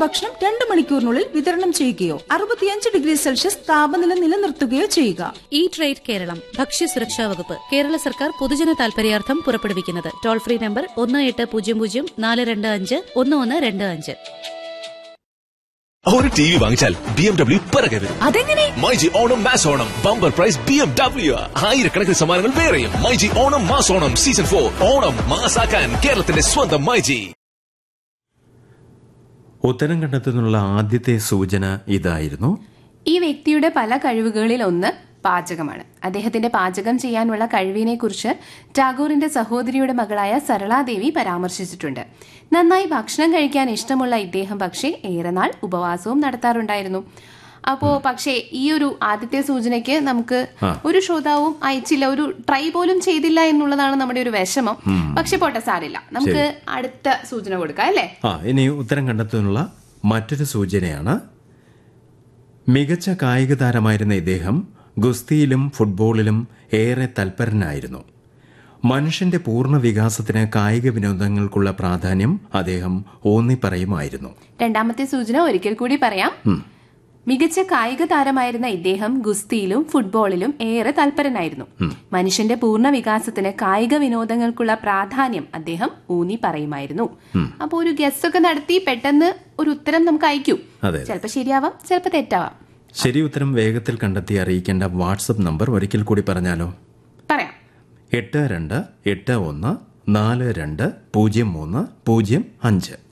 ഭക്ഷണം രണ്ട് മണിക്കൂറിനുള്ളിൽ വിതരണം ചെയ്യുകയോ അറുപത്തിയഞ്ച് ഡിഗ്രി സെൽഷ്യസ് താപനില നിലനിർത്തുകയോ ചെയ്യുക ഈ ട്രേഡ് കേരളം ഭക്ഷ്യസുരക്ഷാ വകുപ്പ് കേരള സർക്കാർ പൊതുജന താൽപര്യാർത്ഥം പുറപ്പെടുവിക്കുന്നത് ടോൾ ഫ്രീ നമ്പർ ഒന്ന് എട്ട് പൂജ്യം പൂജ്യം നാല് രണ്ട് അഞ്ച് ഒന്ന് ഒന്ന് രണ്ട് അഞ്ച് ഒരു ടി വി വാങ്ങിച്ചാൽ ബി എം ഡബ്ല്യു പിറകെ വരും അതെങ്ങനെ myG Onam mass Onam bumper prize B M W ആയിരക്കണക്കിന് സമ്മാനങ്ങൾ വേറെയും myG Onam mass Onam season for Onam മാസാക്കാൻ കേരളത്തിന്റെ സ്വന്തം മൈജി ഉത്തരം കണ്ടെത്തുന്നുള്ള ആദ്യത്തെ സൂചന ഇതായിരുന്നു ഈ വ്യക്തിയുടെ പല കഴിവുകളിൽ ഒന്ന് പാചകമാണ് അദ്ദേഹത്തിന്റെ പാചകം ചെയ്യാനുള്ള കഴിവിനെക്കുറിച്ച് ടാഗോറിന്റെ സഹോദരിയുടെ മകളായ സരളാദേവി പരാമർശിച്ചിട്ടുണ്ട് നന്നായി ഭക്ഷണം കഴിക്കാൻ ഇഷ്ടമുള്ള ഇദ്ദേഹം പക്ഷേ ഏറെ നാൾ ഉപവാസവും നടത്താറുണ്ടായിരുന്നു അപ്പോ പക്ഷേ ഈ ഒരു ആദ്യത്തെ സൂചനയ്ക്ക് നമുക്ക് ഒരു ശ്രോതാവും അയച്ചില്ല ഒരു ട്രൈ പോലും ചെയ്തില്ല എന്നുള്ളതാണ് നമ്മുടെ ഒരു വിഷമം പക്ഷെ പോട്ടെ സാരില്ല നമുക്ക് അടുത്ത സൂചന കൊടുക്കാം അല്ലേ ആ ഇനി ഉത്തരം കണ്ടെത്തുന്നുള്ള മറ്റൊരു സൂചനയാണ് മികച്ച കായിക താരമായിരുന്ന ഇദ്ദേഹം ഗുസ്തിയിലും ഫുട്ബോളിലും ഏറെ തൽപരനായിരുന്നു മനുഷ്യന്റെ പൂർണ്ണ വികാസത്തിന് കായിക വിനോദങ്ങൾക്കുള്ള പ്രാധാന്യം അദ്ദേഹം ഊന്നിപ്പറയുമായിരുന്നു രണ്ടാമത്തെ സൂചന ഒരിക്കൽ കൂടി പറയാം മികച്ച കായിക താരമായിരുന്ന ഇദ്ദേഹം ഗുസ്തിയിലും ഫുട്ബോളിലും ഏറെ തൽപരനായിരുന്നു മനുഷ്യന്റെ പൂർണ്ണ വികാസത്തിന് കായിക വിനോദങ്ങൾക്കുള്ള പ്രാധാന്യം അദ്ദേഹം ഊന്നി പറയുമായിരുന്നു അപ്പൊ ഒരു ഗസ് ഒക്കെ നടത്തി പെട്ടെന്ന് ഒരു ഉത്തരം നമുക്ക് അയക്കൂ അതെ. ചിലപ്പോ ശരിയാവാം ചിലപ്പോ തെറ്റാവാം ശരി ഉത്തരം വേഗത്തിൽ കണ്ടെത്തി അറിയിക്കേണ്ട വാട്സപ്പ് നമ്പർ ഒരിക്കൽ കൂടി പറഞ്ഞാലോ പറയാം എട്ട് രണ്ട് എട്ട് ഒന്ന് നാല് രണ്ട് പൂജ്യം മൂന്ന് പൂജ്യം അഞ്ച്